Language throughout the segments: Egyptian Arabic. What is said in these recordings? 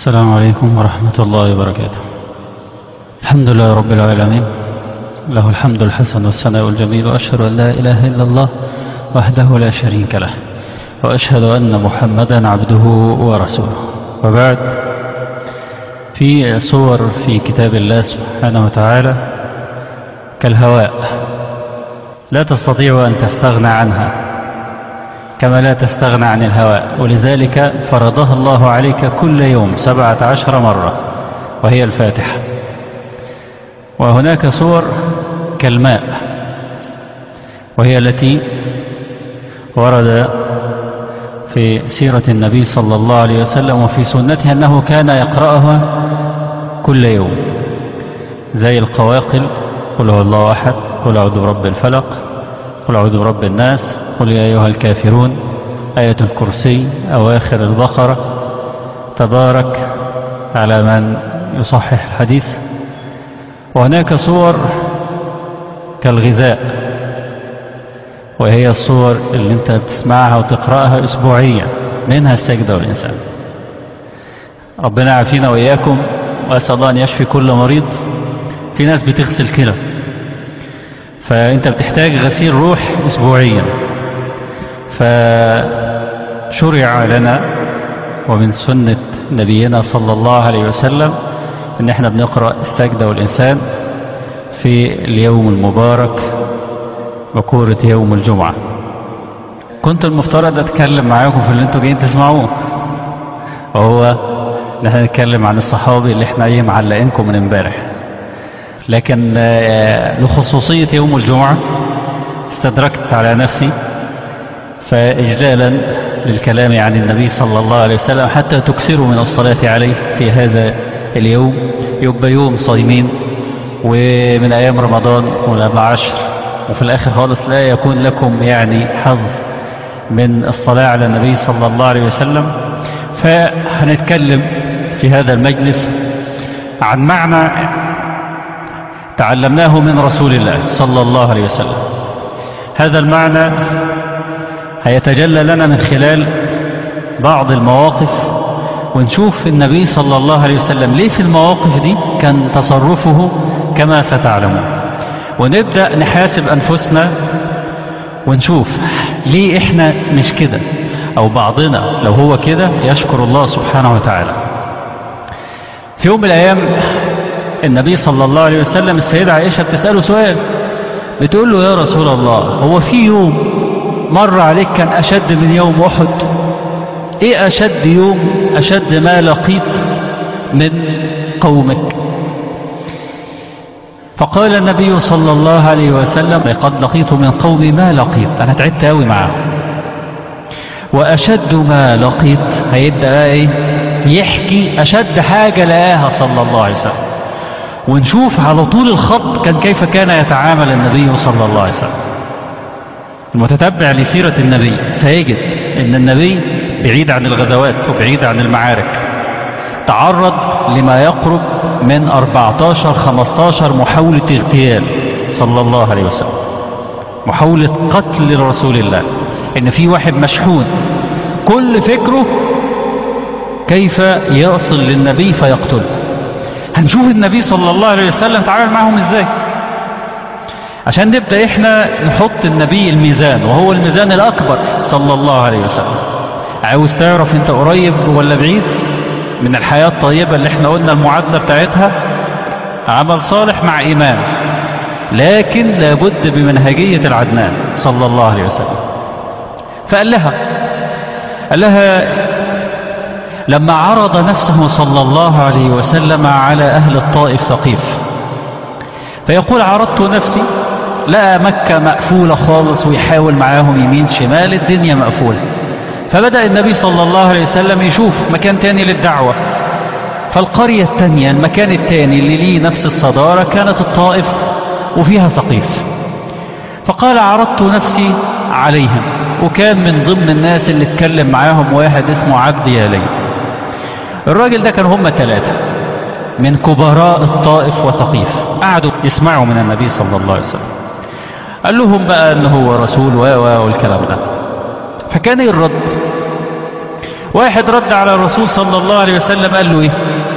السلام عليكم ورحمة الله وبركاته الحمد لله رب العالمين له الحمد الحسن والثناء الجميل وأشهد أن لا إله إلا الله وحده لا شريك له وأشهد أن محمدا عبده ورسوله وبعد في صور في كتاب الله سبحانه وتعالى كالهواء لا تستطيع أن تستغنى عنها كما لا تستغنى عن الهواء ولذلك فرضها الله عليك كل يوم سبعة عشر مرة وهي الفاتحة وهناك صور كالماء وهي التي ورد في سيرة النبي صلى الله عليه وسلم وفي سنته أنه كان يقرأها كل يوم زي القواقل قل هو الله أحد قل أعوذ برب الفلق قل أعوذ برب الناس قل يا أيها الكافرون آية الكرسي أواخر البقرة تبارك على من يصحح الحديث وهناك صور كالغذاء وهي الصور اللي انت بتسمعها وتقرأها أسبوعيا منها السجدة والإنسان ربنا عافينا وإياكم وأسأل الله أن يشفي كل مريض في ناس بتغسل كلى فأنت بتحتاج غسيل روح أسبوعيا فشرع لنا ومن سنة نبينا صلى الله عليه وسلم ان احنا بنقرأ السجدة والإنسان في اليوم المبارك بكورة يوم الجمعة كنت المفترض اتكلم معاكم في اللي انتوا جايين تسمعوه وهو ان احنا نتكلم عن الصحابي اللي احنا ايه معلقينكم من امبارح لكن لخصوصية يوم الجمعة استدركت على نفسي فإجلالا للكلام عن النبي صلى الله عليه وسلم حتى تكسروا من الصلاة عليه في هذا اليوم يبقى يوم صايمين ومن أيام رمضان ولا عشر وفي الآخر خالص لا يكون لكم يعني حظ من الصلاة على النبي صلى الله عليه وسلم فهنتكلم في هذا المجلس عن معنى تعلمناه من رسول الله صلى الله عليه وسلم هذا المعنى هيتجلى لنا من خلال بعض المواقف ونشوف النبي صلى الله عليه وسلم ليه في المواقف دي كان تصرفه كما ستعلمون ونبدأ نحاسب أنفسنا ونشوف ليه إحنا مش كده أو بعضنا لو هو كده يشكر الله سبحانه وتعالى في يوم من الأيام النبي صلى الله عليه وسلم السيدة عائشة بتسأله سؤال بتقول له يا رسول الله هو في يوم مر عليك كان أشد من يوم أحد إيه أشد يوم أشد ما لقيت من قومك فقال النبي صلى الله عليه وسلم قد لقيت من قومي ما لقيت أنا تعبت أوي معاهم وأشد ما لقيت هيبدأ إيه يحكي أشد حاجة لقاها صلى الله عليه وسلم ونشوف على طول الخط كان كيف كان يتعامل النبي صلى الله عليه وسلم المتتبع لسيرة النبي سيجد ان النبي بعيد عن الغزوات وبعيد عن المعارك تعرض لما يقرب من 14-15 محاولة اغتيال صلى الله عليه وسلم محاولة قتل رسول الله ان في واحد مشحون كل فكره كيف يصل للنبي فيقتله هنشوف النبي صلى الله عليه وسلم تعامل معهم ازاي عشان نبدأ احنا نحط النبي الميزان وهو الميزان الاكبر صلى الله عليه وسلم عاوز تعرف انت قريب ولا بعيد من الحياة الطيبة اللي احنا قلنا المعادلة بتاعتها عمل صالح مع ايمان لكن لابد بمنهجية العدنان صلى الله عليه وسلم فقال لها قال لها لما عرض نفسه صلى الله عليه وسلم على أهل الطائف ثقيف فيقول عرضت نفسي لقى مكة مقفولة خالص ويحاول معاهم يمين شمال الدنيا مقفولة فبدأ النبي صلى الله عليه وسلم يشوف مكان تاني للدعوة فالقرية التانية المكان التاني اللي ليه نفس الصدارة كانت الطائف وفيها ثقيف فقال عرضت نفسي عليهم وكان من ضمن الناس اللي اتكلم معاهم واحد اسمه عبد يالي الراجل ده كان هم ثلاثة من كبراء الطائف وثقيف قعدوا يسمعوا من النبي صلى الله عليه وسلم قال لهم بقى ان هو رسول و والكلام ده فكان الرد واحد رد على الرسول صلى الله عليه وسلم قال له ايه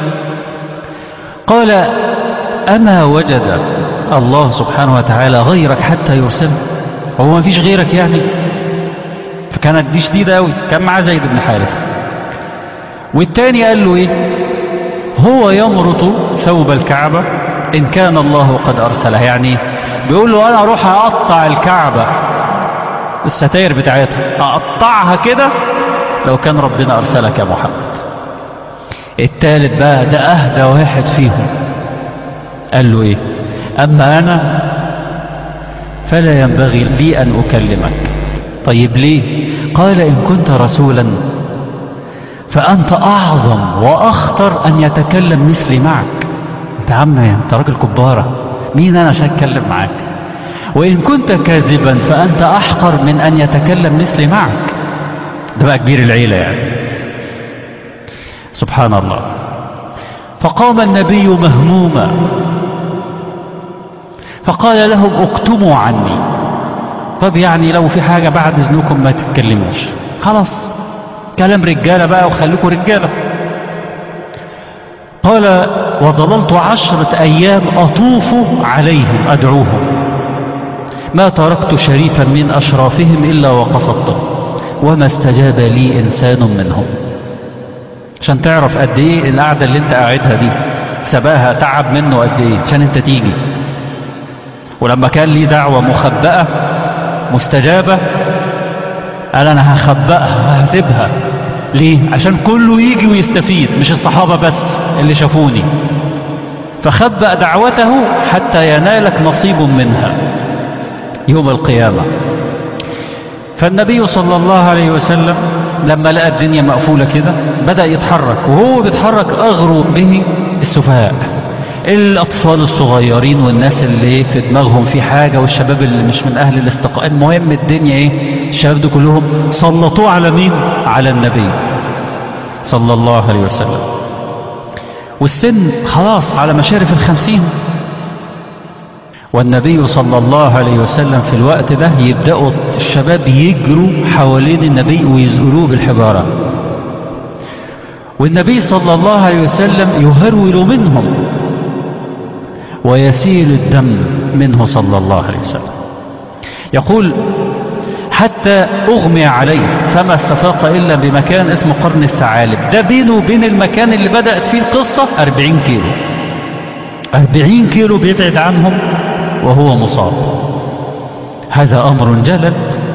قال اما وجد الله سبحانه وتعالى غيرك حتى يرسل هو ما فيش غيرك يعني فكانت دي شديدة قوي كان معاه زيد بن حارثة والتاني قال له ايه هو يمرط ثوب الكعبة ان كان الله قد ارسله يعني بيقول له انا اروح اقطع الكعبة الستاير بتاعتها اقطعها كده لو كان ربنا ارسلك يا محمد التالت بقى ده اهدى واحد فيهم قال له ايه اما انا فلا ينبغي لي ان اكلمك طيب ليه قال ان كنت رسولا فانت اعظم واخطر ان يتكلم مثلي معك انت عم انت راجل كبارة مين انا عشان اتكلم معاك وان كنت كاذبا فانت احقر من ان يتكلم مثلي معك ده بقى كبير العيلة يعني سبحان الله فقام النبي مهموما فقال لهم اكتموا عني طب يعني لو في حاجة بعد اذنكم ما تتكلموش خلاص كلام رجالة بقى وخليكم رجالة قال وظللت عشرة أيام أطوف عليهم أدعوهم ما تركت شريفا من أشرافهم إلا وقصدته وما استجاب لي إنسان منهم عشان تعرف قد إيه القعدة اللي أنت قاعدها دي سباها تعب منه قد إيه عشان أنت تيجي ولما كان لي دعوة مخبأة مستجابة قال أنا هخبأها وهسيبها ليه عشان كله يجي ويستفيد مش الصحابة بس اللي شافوني فخبأ دعوته حتى ينالك نصيب منها يوم القيامة فالنبي صلى الله عليه وسلم لما لقى الدنيا مقفولة كده بدأ يتحرك وهو بيتحرك أغروا به السفهاء الأطفال الصغيرين والناس اللي في دماغهم في حاجة والشباب اللي مش من أهل الاستقاء المهم الدنيا إيه الشباب دول كلهم سلطوه على مين على النبي صلى الله عليه وسلم والسن خلاص على مشارف الخمسين والنبي صلى الله عليه وسلم في الوقت ده يبدأوا الشباب يجروا حوالين النبي ويزقلوه بالحجارة والنبي صلى الله عليه وسلم يهرول منهم ويسيل الدم منه صلى الله عليه وسلم يقول حتى أغمي عليه فما استفاق إلا بمكان اسمه قرن الثعالب ده بينه وبين المكان اللي بدأت فيه القصة أربعين كيلو أربعين كيلو بيبعد عنهم وهو مصاب هذا أمر جلل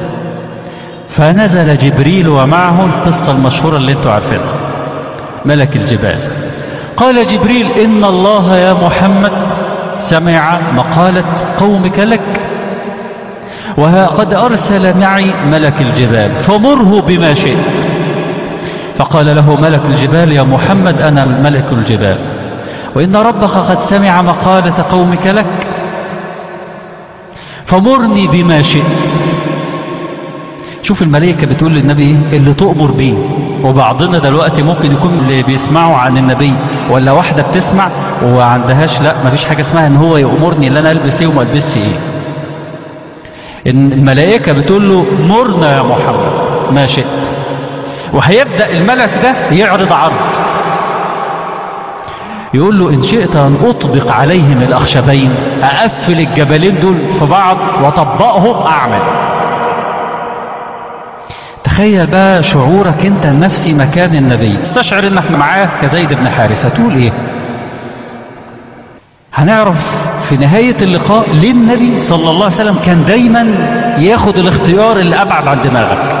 فنزل جبريل ومعه القصة المشهورة اللي انتوا عارفينها ملك الجبال قال جبريل إن الله يا محمد سمع مقالة قومك لك وها قد أرسل معي ملك الجبال فمره بما شئت فقال له ملك الجبال يا محمد أنا ملك الجبال وإن ربك قد سمع مقالة قومك لك فمرني بما شئت شوف الملائكة بتقول للنبي اللي تؤمر بيه وبعضنا دلوقتي ممكن يكون اللي بيسمعوا عن النبي ولا واحدة بتسمع وما عندهاش لا مفيش حاجة اسمها ان هو يأمرني ان انا البس ايه وما البسش ايه ان الملائكة بتقول له مرنا يا محمد ما شئت وهيبدأ الملك ده يعرض عرض يقول له إن شئت أن أطبق عليهم الأخشبين أقفل الجبلين دول في بعض وأطبقهم أعمل تخيل بقى شعورك انت النفسي مكان النبي تستشعر انك معاه كزيد بن حارثة تقول ايه هنعرف في نهاية اللقاء ليه النبي صلى الله عليه وسلم كان دايما ياخد الاختيار اللي ابعد عن دماغك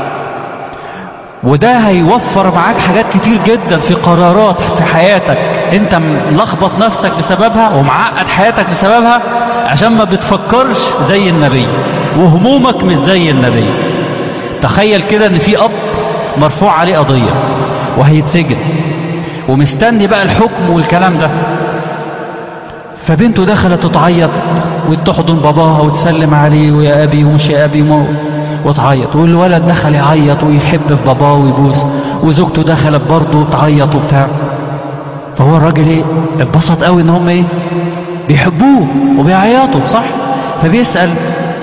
وده هيوفر معاك حاجات كتير جدا في قرارات في حياتك انت ملخبط نفسك بسببها ومعقد حياتك بسببها عشان ما بتفكرش زي النبي وهمومك مش زي النبي تخيل كده ان في اب مرفوع عليه قضية وهيتسجن ومستني بقى الحكم والكلام ده فبنته دخلت تعيط وتحضن باباها وتسلم عليه ويا ابي ومش يا ابي مو وتعيط والولد دخل يعيط ويحب في باباه ويبوس وزوجته دخلت برضه تعيط وبتاع فهو الراجل ايه اتبسط قوي ان هم ايه بيحبوه وبيعيطوا صح فبيسأل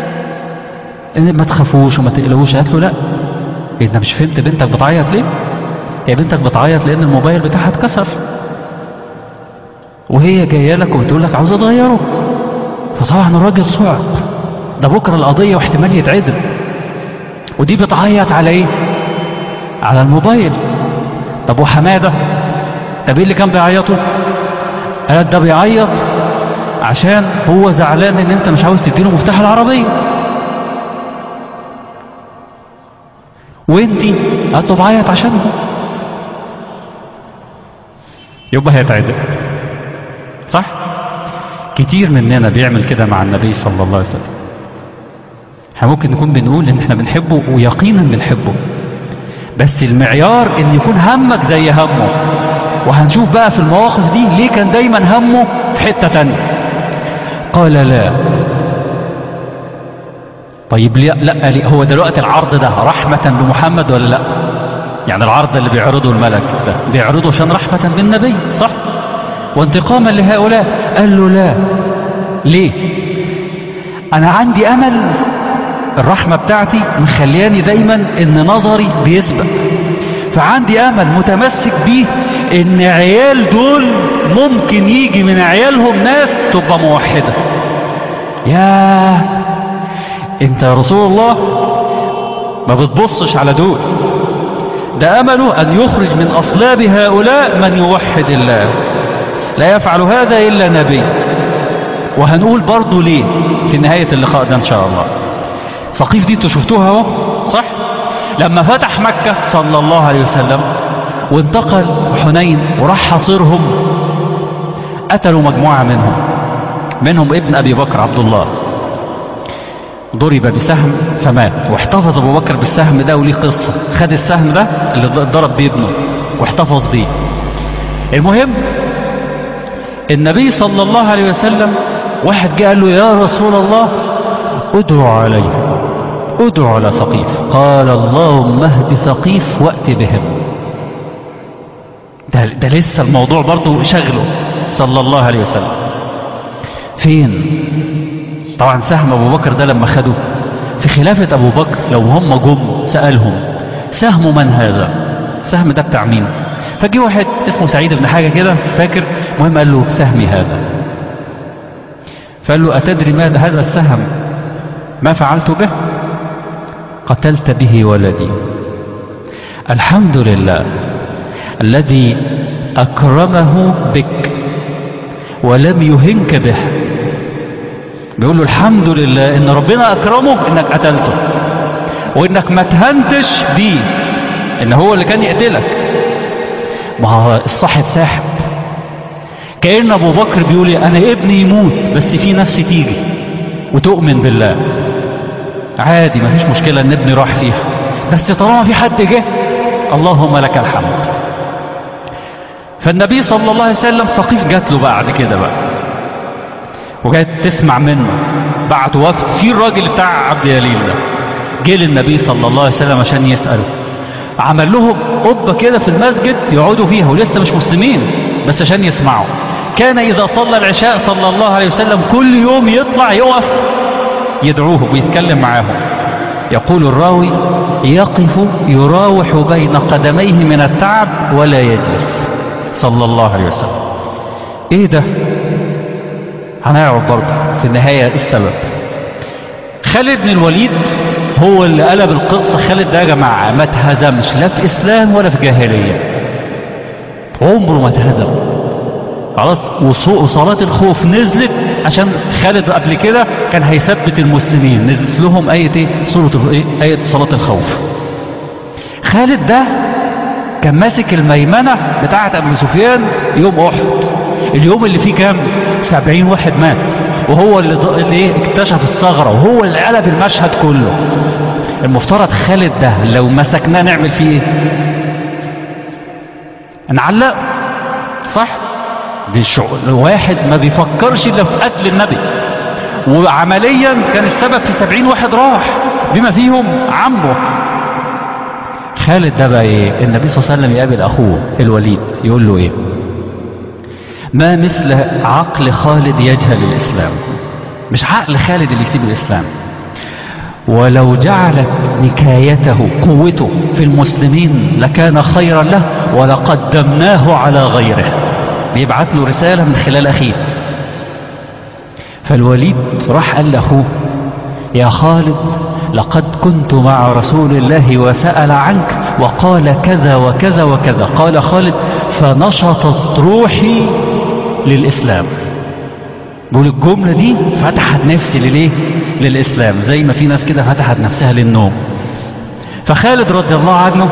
ان ما تخافوش وما تقلقوش قالت له لا انت مش فهمت بنتك بتعيط ليه يا بنتك بتعيط لان الموبايل بتاعها اتكسر وهي جايه لك وبتقول لك عاوز اغيره فطبعا الراجل صعب ده بكره القضيه واحتمال يتعدم ودي بتعيط على ايه على الموبايل طب وحماده طب ايه اللي كان بيعيطه قال ده بيعيط عشان هو زعلان ان انت مش عاوز تديله مفتاح العربيه وانتي قالت له بعيط عشانه يبقى هيتعدل صح كتير مننا بيعمل كده مع النبي صلى الله عليه وسلم احنا ممكن نكون بنقول ان احنا بنحبه ويقينا بنحبه بس المعيار ان يكون همك زي همه وهنشوف بقى في المواقف دي ليه كان دايما همه في حتة تانية قال لا طيب ليه لا ليه هو دلوقتي العرض ده رحمة بمحمد ولا لا يعني العرض اللي بيعرضه الملك ده بيعرضه عشان رحمة بالنبي صح وانتقاما لهؤلاء قال له لا ليه انا عندي امل الرحمة بتاعتي مخلياني دايما ان نظري بيسبق فعندي امل متمسك بيه ان عيال دول ممكن يجي من عيالهم ناس تبقى موحدة يا انت يا رسول الله ما بتبصش على دول ده امله ان يخرج من اصلاب هؤلاء من يوحد الله لا يفعل هذا الا نبي وهنقول برضو ليه في نهاية اللقاء ده ان شاء الله سقيف دي انتوا شفتوها اهو صح لما فتح مكة صلى الله عليه وسلم وانتقل حنين وراح حاصرهم قتلوا مجموعة منهم منهم ابن ابي بكر عبد الله ضرب بسهم فمات واحتفظ ابو بكر بالسهم ده وليه قصة خد السهم ده اللي ضرب بيه ابنه واحتفظ بيه المهم النبي صلى الله عليه وسلم واحد جاء قال له يا رسول الله ادعو عليه ادعو على ثقيف قال اللهم اهد ثقيف وات بهم ده, ده لسه الموضوع برضه شغله صلى الله عليه وسلم فين طبعا سهم ابو بكر ده لما خده في خلافة ابو بكر لو هم جم سألهم سهم من هذا سهم ده بتاع مين فجي واحد اسمه سعيد بن حاجة كده فاكر مهم قال له سهمي هذا فقال له أتدري ماذا هذا السهم ما فعلت به قتلت به ولدي الحمد لله الذي أكرمه بك ولم يهنك به بيقول له الحمد لله ان ربنا اكرمه انك قتلته وانك ما تهنتش بيه ان هو اللي كان يقتلك ما هو الصاحب ساحب كأن ابو بكر بيقول انا ابني يموت بس في نفسي تيجي وتؤمن بالله عادي ما فيش مشكلة ان ابني راح فيها بس طالما في حد جه اللهم لك الحمد فالنبي صلى الله عليه وسلم سقيف جات له بعد كده بقى وجات تسمع منه بعت وفد في الراجل بتاع عبد يليل ده جه للنبي صلى الله عليه وسلم عشان يسأله عمل لهم قبة كده في المسجد يقعدوا فيها ولسه مش مسلمين بس عشان يسمعوا كان إذا صلى العشاء صلى الله عليه وسلم كل يوم يطلع يقف يدعوه ويتكلم معاهم يقول الراوي يقف يراوح بين قدميه من التعب ولا يجلس صلى الله عليه وسلم ايه ده هنعرف برضه في النهاية السبب خالد بن الوليد هو اللي قلب القصة خالد ده يا جماعة ما اتهزمش لا في إسلام ولا في جاهلية عمره ما اتهزم خلاص وصلاة الخوف نزلت عشان خالد قبل كده كان هيثبت المسلمين نزلت لهم آية ايه سورة ايه آية صلاة الخوف خالد ده كان ماسك الميمنة بتاعة أبو سفيان يوم أحد اليوم اللي فيه كام سبعين واحد مات وهو اللي, اللي ايه اكتشف الثغرة وهو اللي قلب المشهد كله المفترض خالد ده لو مسكناه نعمل فيه ايه نعلق صح دي شغل واحد ما بيفكرش الا في قتل النبي وعمليا كان السبب في سبعين واحد راح بما فيهم عمه خالد ده بقى ايه النبي صلى الله عليه وسلم يقابل اخوه الوليد يقول له ايه ما مثل عقل خالد يجهل الاسلام مش عقل خالد اللي يسيب الاسلام ولو جعلت نكايته قوته في المسلمين لكان خيرا له ولقدمناه على غيره بيبعت له رسالة من خلال أخيه فالوليد راح قال له يا خالد لقد كنت مع رسول الله وسأل عنك وقال كذا وكذا وكذا قال خالد فنشطت روحي للإسلام بقول الجملة دي فتحت نفسي لليه للإسلام زي ما في ناس كده فتحت نفسها للنوم فخالد رضي الله عنه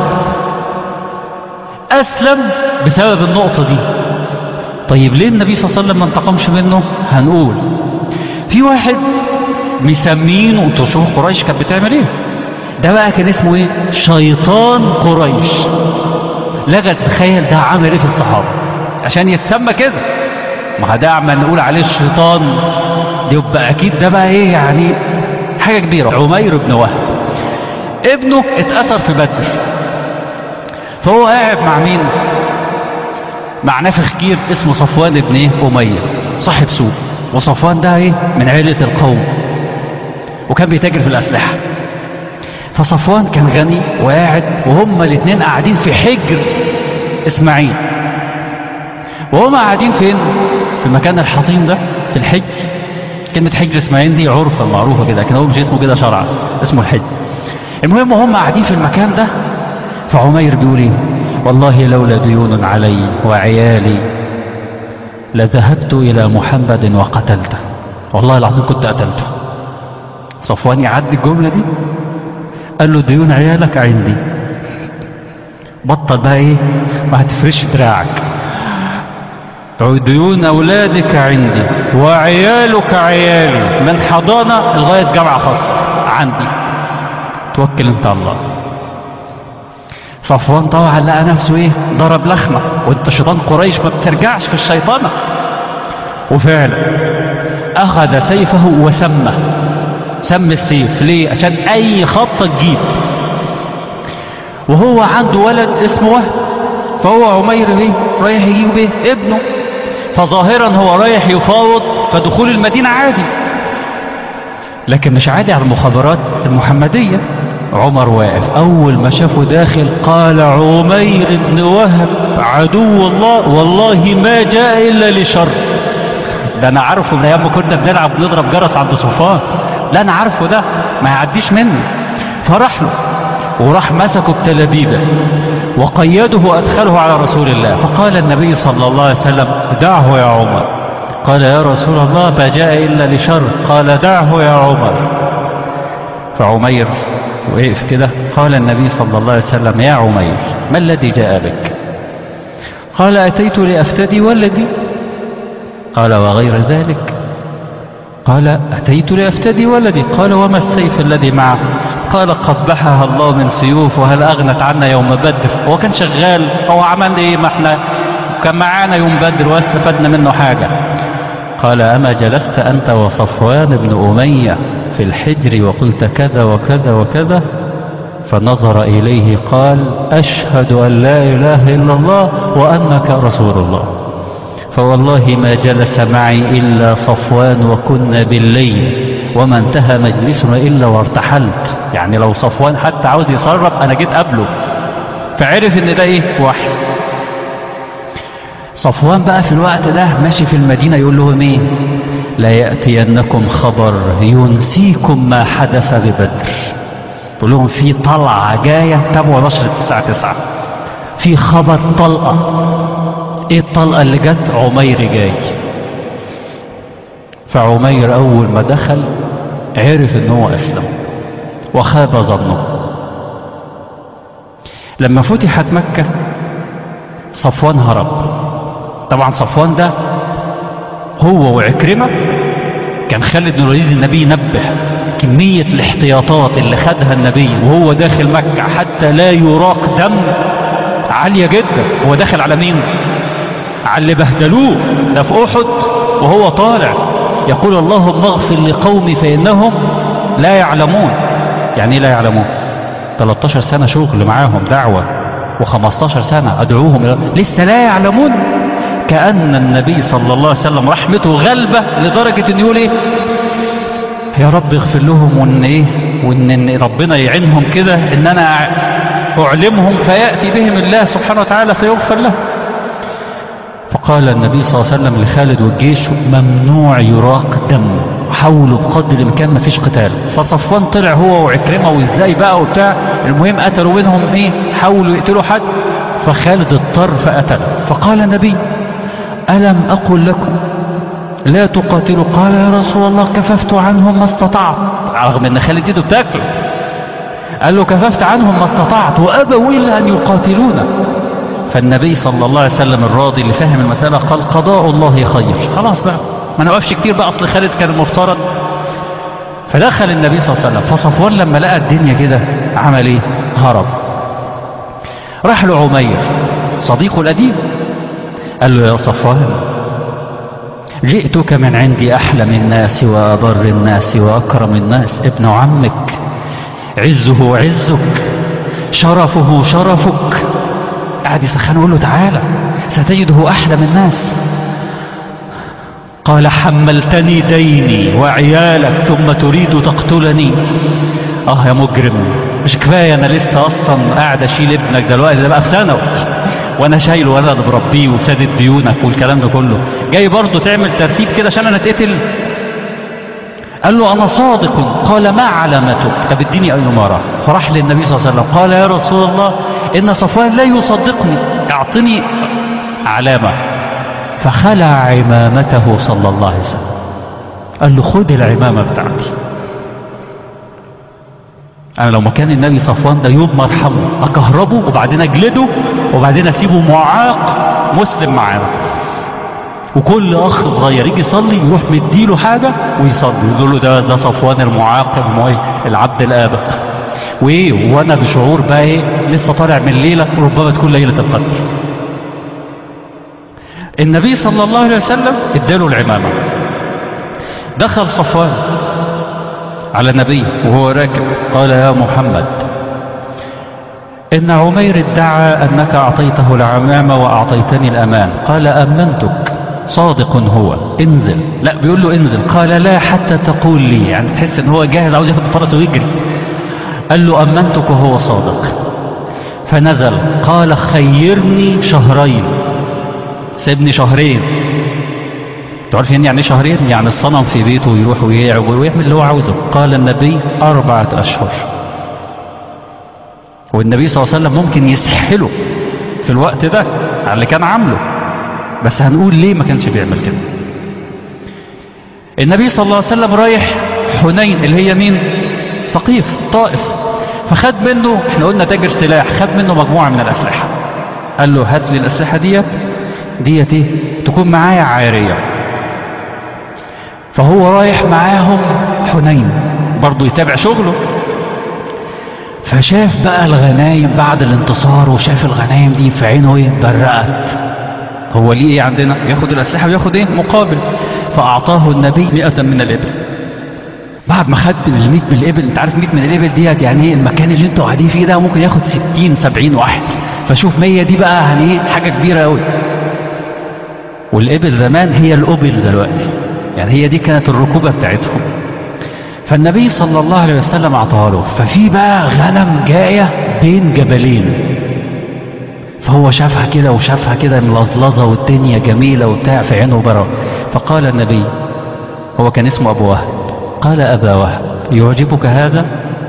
أسلم بسبب النقطة دي طيب ليه النبي صلى الله عليه وسلم ما انتقمش منه هنقول في واحد مسمينه انتوا شوفوا قريش كانت بتعمل ايه ده بقى كان اسمه ايه شيطان قريش لغة تتخيل ده عمل ايه في الصحابة عشان يتسمى كده ما ده عمال نقول عليه الشيطان يبقى اكيد ده بقى ايه يعني حاجة كبيرة عمير بن وهب ابنه اتأثر في بدر فهو قاعد مع مين مع نافخ كير اسمه صفوان ابن ايه أمية صاحب سوق وصفوان ده ايه من عيلة القوم وكان بيتاجر في الأسلحة فصفوان كان غني وقاعد وهما الاثنين قاعدين في حجر إسماعيل وهما قاعدين فين في المكان الحطيم ده في الحجر كلمة حجر إسماعيل دي عرفة معروفة كده لكن هو مش اسمه كده شرعا اسمه الحجر المهم هم قاعدين في المكان ده فعمير بيقول ايه والله لولا ديون علي وعيالي لذهبت إلى محمد وقتلته والله العظيم كنت قتلته صفوان يعدي الجملة دي قال له ديون عيالك عندي بطل بقى ايه ما هتفرش دراعك ديون أولادك عندي وعيالك عيالي من حضانة لغاية جامعة خاصة عندي توكل انت الله صفوان طبعا لقى نفسه ايه ضرب لخمة وانت شيطان قريش ما بترجعش في الشيطانة وفعلا اخذ سيفه وسمه سم السيف ليه عشان اي خبطة تجيب وهو عنده ولد اسمه وهب فهو عمير ايه رايح يجيب ايه ابنه فظاهرا هو رايح يفاوض فدخول المدينة عادي لكن مش عادي على المخابرات المحمدية عمر واقف أول ما شافه داخل قال عمير بن وهب عدو الله والله ما جاء إلا لشر ده أنا عارفه من أيام ما كنا بنلعب نضرب جرس عند صفان لا أنا عارفه ده ما يعديش مني فراح له وراح مسكه بتلابيبه وقيده وأدخله على رسول الله فقال النبي صلى الله عليه وسلم دعه يا عمر قال يا رسول الله ما جاء إلا لشر قال دعه يا عمر فعمير وقف كده قال النبي صلى الله عليه وسلم يا عمير ما الذي جاء بك قال أتيت لأفتدي ولدي قال وغير ذلك قال أتيت لأفتدي ولدي قال وما السيف الذي معه قال قبحها الله من سيوف وهل أغنت عنا يوم بدر هو كان شغال هو عمل إيه ما احنا كان معانا يوم بدر واستفدنا منه حاجة قال أما جلست أنت وصفوان بن أمية في الحجر وقلت كذا وكذا وكذا فنظر إليه قال أشهد أن لا إله إلا الله وأنك رسول الله فوالله ما جلس معي إلا صفوان وكنا بالليل وما انتهى مجلسنا إلا وارتحلت يعني لو صفوان حتى عاوز يصرف أنا جيت قبله فعرف ان ده ايه وحي صفوان بقى في الوقت ده ماشي في المدينة يقول لهم ايه لا يأتينكم خبر ينسيكم ما حدث ببدر يقول لهم في طلعة جاية تابعوا نشر التسعة تسعة في خبر طلقة ايه الطلقة اللي جت عمير جاي فعمير اول ما دخل عرف ان هو اسلم وخاب ظنه لما فتحت مكة صفوان هرب طبعا صفوان ده هو وعكرمة كان خالد بن الوليد النبي ينبه كمية الاحتياطات اللي خدها النبي وهو داخل مكة حتى لا يراق دم عالية جدا هو داخل على مين على اللي بهدلوه ده في أحد وهو طالع يقول اللهم اغفر لقومي فإنهم لا يعلمون يعني لا يعلمون 13 سنة شغل معاهم دعوة و15 سنة أدعوهم إلى لسه لا يعلمون كأن النبي صلى الله عليه وسلم رحمته غلبة لدرجة أن يقول إيه يا رب اغفر لهم وان ايه وان إن ربنا يعينهم كده ان انا اعلمهم فياتي بهم الله سبحانه وتعالى فيغفر لهم فقال النبي صلى الله عليه وسلم لخالد والجيش ممنوع يراق دم حاولوا بقدر الامكان ما فيش قتال فصفوان طلع هو وعكرمه وازاي بقى وبتاع المهم قتلوا منهم ايه حاولوا يقتلوا حد فخالد اضطر فقتل فقال النبي الم اقل لكم لا تقاتلوا قال يا رسول الله كففت عنهم ما استطعت رغم ان خالد ايده بتاكل قال له كففت عنهم ما استطعت وابوا الا ان يقاتلونا فالنبي صلى الله عليه وسلم الراضي اللي فاهم المسألة قال قضاء الله خير خلاص بقى ما نوقفش كتير بقى أصل خالد كان المفترض فدخل النبي صلى الله عليه وسلم فصفوان لما لقى الدنيا كده عمل ايه هرب راح له عمير صديقه القديم قال له يا صفوان جئتك من عندي أحلم الناس وأبر الناس وأكرم الناس ابن عمك عزه عزك شرفه شرفك قاعد يسخن يقول له تعالى ستجده أحلم الناس قال حملتني ديني وعيالك ثم تريد تقتلني اه يا مجرم مش كفايه انا لسه اصلا قاعد اشيل ابنك دلوقتي ده بقى في ثانوي وانا شايله وانا بربيه وسادد ديونك والكلام ده كله جاي برضه تعمل ترتيب كده عشان انا اتقتل قال له انا صادق قال ما علامتك طب اديني اي اماره فراح للنبي صلى الله عليه وسلم قال يا رسول الله ان صفوان لا يصدقني اعطني علامه فخلع عمامته صلى الله عليه وسلم قال له خد العمامه بتاعتي انا لو مكان النبي صفوان ده يوم ما ارحمه اكهربه وبعدين اجلده وبعدين اسيبه معاق مسلم معانا وكل اخ صغير يجي يصلي يروح مديله حاجه ويصلي يقول له ده ده صفوان المعاق العبد الابق وايه وانا بشعور بقى ايه لسه طالع من ليله وربما تكون ليله القدر النبي صلى الله عليه وسلم اداله العمامه دخل صفوان على النبي وهو راكب قال يا محمد إن عمير ادعى أنك أعطيته العمامة وأعطيتني الأمان قال أمنتك صادق هو انزل لا بيقول له انزل قال لا حتى تقول لي يعني تحس ان هو جاهز عاوز ياخد فرسه ويجري قال له أمنتك وهو صادق فنزل قال خيرني شهرين سيبني شهرين تعرفين يعني شهرين يعني الصنم في بيته ويروح ويعب ويعمل اللي هو عاوزه قال النبي أربعة أشهر والنبي صلى الله عليه وسلم ممكن يسحله في الوقت ده على اللي كان عامله بس هنقول ليه ما كانش بيعمل كده النبي صلى الله عليه وسلم رايح حنين اللي هي مين ثقيف طائف فخد منه احنا قلنا تاجر سلاح خد منه مجموعة من الأسلحة قال له هات لي الأسلحة ديت ديت ايه تكون معايا عارية فهو رايح معاهم حنين برضه يتابع شغله فشاف بقى الغنايم بعد الانتصار وشاف الغنايم دي في عينه ايه برقت هو ليه ايه عندنا ياخد الاسلحه وياخد ايه مقابل فاعطاه النبي مئة من الابل بعد ما خد من ال من الابل انت عارف 100 من الابل ديت يعني ايه المكان اللي انتوا قاعدين فيه ده ممكن ياخد 60 70 واحد فشوف 100 دي بقى يعني ايه حاجه كبيره قوي والابل زمان هي الابل دلوقتي يعني هي دي كانت الركوبه بتاعتهم فالنبي صلى الله عليه وسلم اعطاها له ففي بقى غنم جايه بين جبلين فهو شافها كده وشافها كده ملظلظه والدنيا جميله وبتاع في عينه برا فقال النبي هو كان اسمه ابو وهب قال ابا وهب يعجبك هذا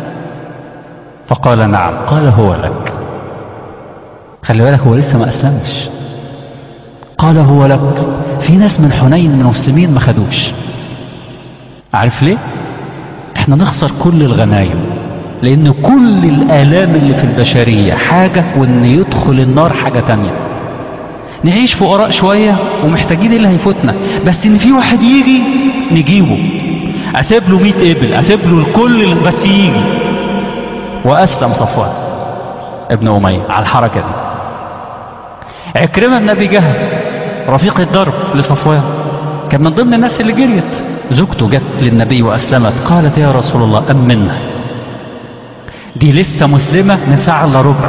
فقال نعم قال هو لك خلي بالك هو لسه ما اسلمش قال هو لك في ناس من حنين من المسلمين ما خدوش عارف ليه احنا نخسر كل الغنايم لان كل الالام اللي في البشرية حاجة وان يدخل النار حاجة تانية نعيش فقراء شوية ومحتاجين اللي هيفوتنا بس ان في واحد يجي نجيبه اسيب له 100 ابل اسيب له الكل بس يجي واسلم صفوان ابن امية على الحركة دي عكرمة بن ابي جهل رفيق الدرب لصفوان كان من ضمن الناس اللي جريت زوجته جت للنبي وأسلمت قالت يا رسول الله أمنها دي لسه مسلمة من ساعة إلا ربع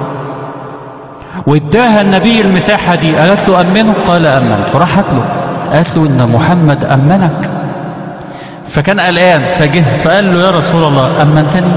واداها النبي المساحة دي قالت له أمنه قال أمنت وراحت له قالت له إن محمد أمنك فكان قلقان فجه فقال له يا رسول الله أمنتني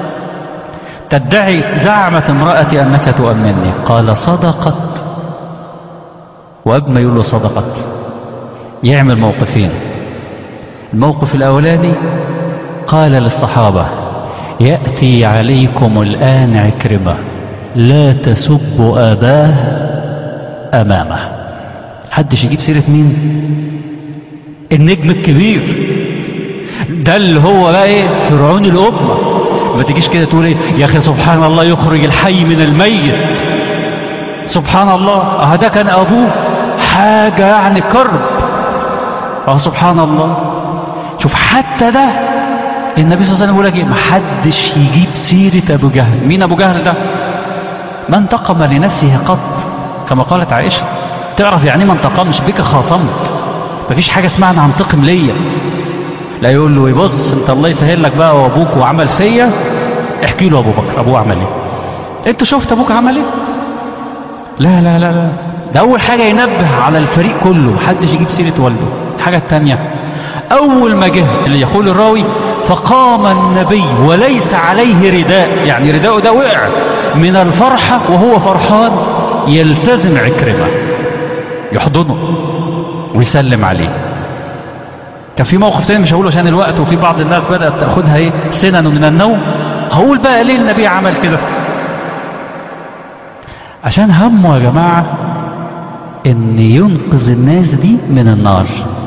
تدعي زعمت امرأتي أنك تؤمنني قال صدقت وقبل ما يقول له صدقت يعمل موقفين الموقف الأولاني قال للصحابة يأتي عليكم الآن عكرمة لا تسبوا أباه أمامه حدش يجيب سيرة مين النجم الكبير ده اللي هو بقى ايه فرعون الأمة ما تجيش كده تقول ايه يا أخي سبحان الله يخرج الحي من الميت سبحان الله اه ده كان أبوه حاجة يعني كرب اه سبحان الله شوف حتى ده النبي صلى الله عليه وسلم يقول لك ايه محدش يجيب سيرة ابو جهل مين ابو جهل ده ما انتقم لنفسه قط كما قالت عائشة تعرف يعني ما انتقمش بك خاصمت مفيش حاجة اسمها انا هنتقم ليا لا يقول له بص انت الله يسهل لك بقى وابوك وعمل فيا احكي له ابو بكر ابوه عمل ايه انت شفت ابوك عمل ايه لا لا لا لا ده اول حاجة ينبه على الفريق كله محدش يجيب سيرة والده الحاجة التانية اول ما جه اللي يقول الراوي فقام النبي وليس عليه رداء يعني رداءه ده وقع من الفرحة وهو فرحان يلتزم عكرمة يحضنه ويسلم عليه كان في موقف تاني مش هقوله عشان الوقت وفي بعض الناس بدأت تأخذها ايه سنن من النوم هقول بقى ليه النبي عمل كده عشان همه يا جماعة ان ينقذ الناس دي من النار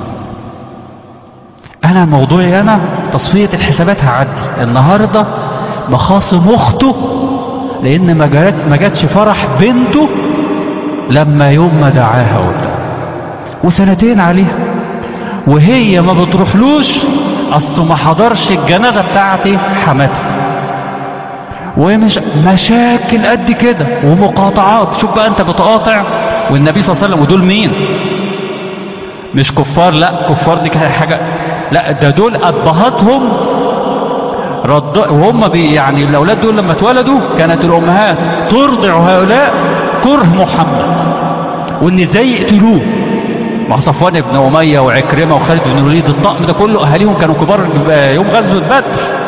انا موضوعي انا تصفية الحسابات هعدي النهاردة مخاصم اخته لان ما جات ما جاتش فرح بنته لما يوم ما دعاها وبتاع وسنتين عليها وهي ما بتروحلوش اصله ما حضرش الجنازة بتاعتي حماتها ومش مشاكل قد كده ومقاطعات شوف بقى انت بتقاطع والنبي صلى الله عليه وسلم ودول مين مش كفار لا كفار دي كانت حاجة لا ده دول ابهاتهم رد وهم بي يعني الاولاد دول لما اتولدوا كانت الامهات ترضع هؤلاء كره محمد وان ازاي يقتلوه مع صفوان بن اميه وعكرمه وخالد بن الوليد الطقم ده كله اهاليهم كانوا كبار يوم غزوه بدر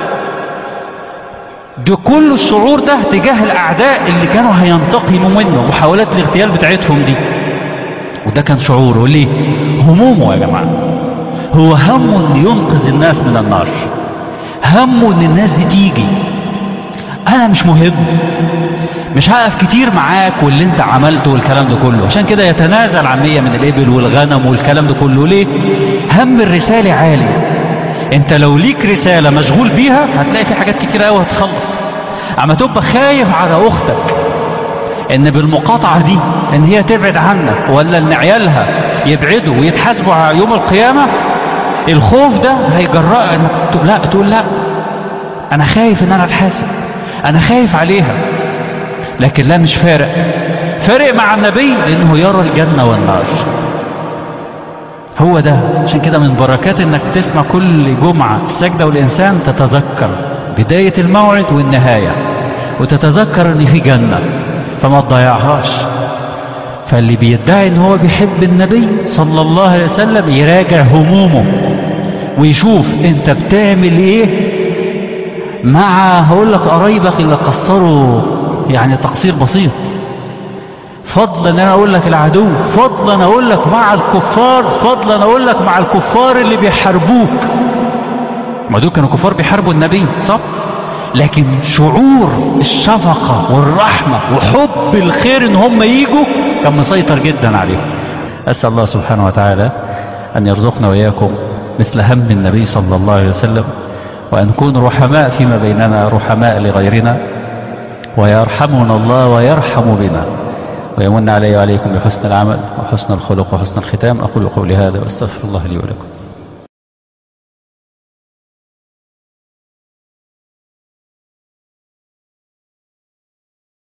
ده كل الشعور ده تجاه الاعداء اللي كانوا هينتقموا منه محاولات الاغتيال بتاعتهم دي وده كان شعوره ليه همومه يا جماعه هو همه ان ينقذ الناس من النار همه ان الناس دي تيجي انا مش مهم مش هقف كتير معاك واللي انت عملته والكلام ده كله عشان كده يتنازل عن مية من الابل والغنم والكلام ده كله ليه هم الرسالة عالي انت لو ليك رسالة مشغول بيها هتلاقي في حاجات كتير قوي هتخلص اما تبقى خايف على اختك ان بالمقاطعة دي ان هي تبعد عنك ولا ان عيالها يبعدوا ويتحاسبوا على يوم القيامة الخوف ده هيجرأ لا تقول لا انا خايف ان انا اتحاسب انا خايف عليها لكن لا مش فارق فارق مع النبي لانه يرى الجنة والنار هو ده عشان كده من بركات انك تسمع كل جمعة السجدة والانسان تتذكر بداية الموعد والنهاية وتتذكر ان في جنة فما تضيعهاش فاللي بيدعي ان هو بيحب النبي صلى الله عليه وسلم يراجع همومه ويشوف انت بتعمل ايه مع هقول لك قرايبك اللي قصروا يعني تقصير بسيط فضلا ان انا اقول لك العدو فضلا اقول لك مع الكفار فضلا اقول لك مع الكفار اللي بيحاربوك ما دول كانوا كفار بيحاربوا النبي صح لكن شعور الشفقة والرحمة وحب الخير ان هم يجوا كان مسيطر جدا عليهم اسأل الله سبحانه وتعالى ان يرزقنا واياكم مثل هم النبي صلى الله عليه وسلم وأن نكون رحماء فيما بيننا رحماء لغيرنا ويرحمنا الله ويرحم بنا ويمن علي وعليكم بحسن العمل وحسن الخلق وحسن الختام أقول قولي هذا وأستغفر الله لي ولكم